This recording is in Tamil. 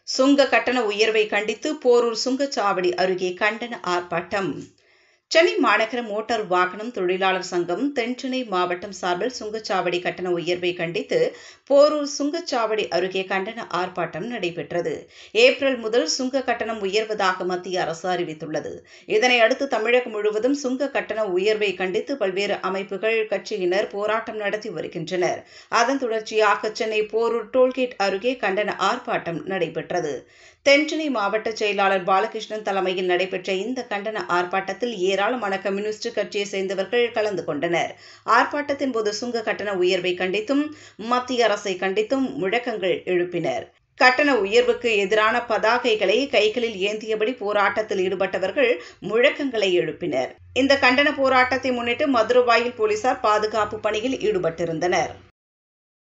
சுங்க கட்டண உயர்வை கண்டித்து போரூர் சுங்கச்சாவடி அருகே கண்டன ஆர்ப்பாட்டம் சென்னை மாநகர மோட்டார் வாகனம் தொழிலாளர் சங்கம் தென்சென்னை மாவட்டம் சார்பில் சுங்கச்சாவடி கட்டண உயர்வை கண்டித்து போரூர் சுங்கச்சாவடி அருகே கண்டன ஆர்ப்பாட்டம் நடைபெற்றது ஏப்ரல் முதல் சுங்க கட்டணம் உயர்வதாக மத்திய அரசு அறிவித்துள்ளது இதனை அடுத்து தமிழகம் முழுவதும் சுங்க கட்டண உயர்வை கண்டித்து பல்வேறு அமைப்புகள் கட்சியினர் போராட்டம் நடத்தி வருகின்றனர் அதன் தொடர்ச்சியாக சென்னை போரூர் டோல்கேட் அருகே கண்டன ஆர்ப்பாட்டம் நடைபெற்றது தென்சென்னை மாவட்ட செயலாளர் பாலகிருஷ்ணன் தலைமையில் நடைபெற்ற இந்த கண்டன ஆர்ப்பாட்டத்தில் ஏராளமான கம்யூனிஸ்ட் கட்சியை சேர்ந்தவர்கள் கலந்து கொண்டனர் ஆர்ப்பாட்டத்தின் போது சுங்க கட்டண உயர்வை கண்டித்தும் மத்திய அரசை கண்டித்தும் முழக்கங்கள் எழுப்பினர் கட்டண உயர்வுக்கு எதிரான பதாகைகளை கைகளில் ஏந்தியபடி போராட்டத்தில் ஈடுபட்டவர்கள் முழக்கங்களை எழுப்பினர் இந்த கண்டன போராட்டத்தை முன்னிட்டு மதுரவாயில் போலீசார் பாதுகாப்பு பணியில் ஈடுபட்டிருந்தனர்